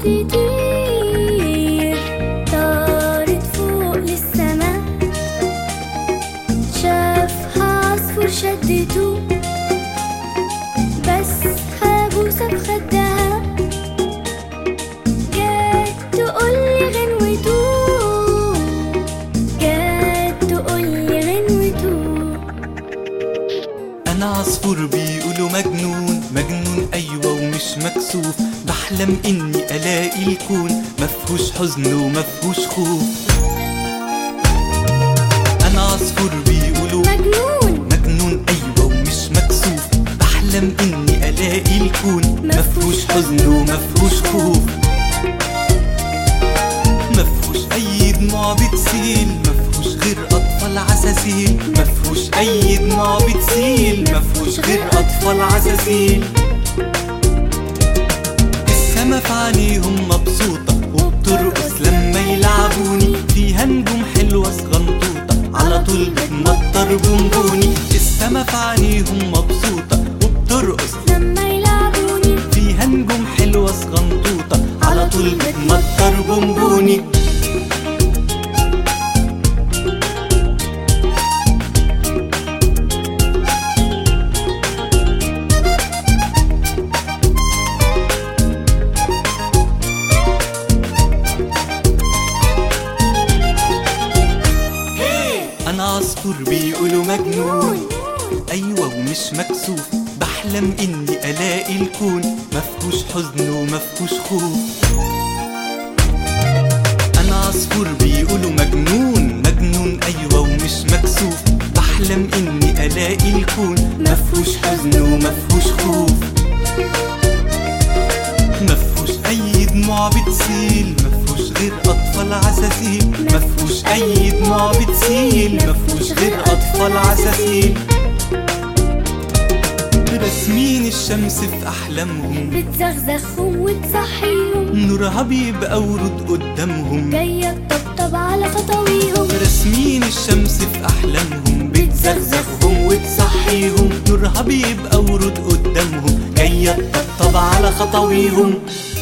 تطير طارت فوق للسما شافها عصفور شدته بس هبوسة بخدها جات تقولي غنوته جات تقولي غنوته انا عصفور بيقولوا مجنون مجنون ايوه ومش مكسوف بحلم اني الاقي الكون مفهوش حزن ومفهوش خوف انا عصفور بيقولوا مجنون مجنون ايوه ومش مكسوف بحلم اني الاقي الكون مفهوش حزن ومفهوش خوف مفهوش اي دموع بتسيل مفهوش غير اطفال عساسيل مفهوش اي دموع بتسيل مفهوش غير اطفال عساسيل السما في عينيهم مبسوطة وبترقص لما يلعبوني فيها نجوم حلوة صغنطوطة على طول بتمطر بونبوني السما في عينيهم مبسوطة وبترقص لما يلعبوني فيها نجوم حلوة صغنطوطة على طول بتمطر بونبوني أنا عصفور بيقولوا مجنون أيوة ومش مكسوف بحلم إني ألاقي الكون مفهوش حزن ومفهوش خوف أنا عصفور بيقولوا مجنون مجنون أيوة ومش مكسوف بحلم إني ألاقي الكون مفهوش حزن ومفهوش خوف مفهوش أي دموع بتسيل مفهوش غير أطفال عساسيل مفهوش أي دموع بتسيل مفهوش غير أطفال عساسيل رسمين الشمس في أحلامهم بتزغزغهم وتصحيهم نورها بيبقى ورود قدامهم جاية تطبطب على خطويهم رسمين الشمس في أحلامهم بتزغزغهم وتصحيهم نورها بيبقى ورود قدامهم جاية تطبطب على خطويهم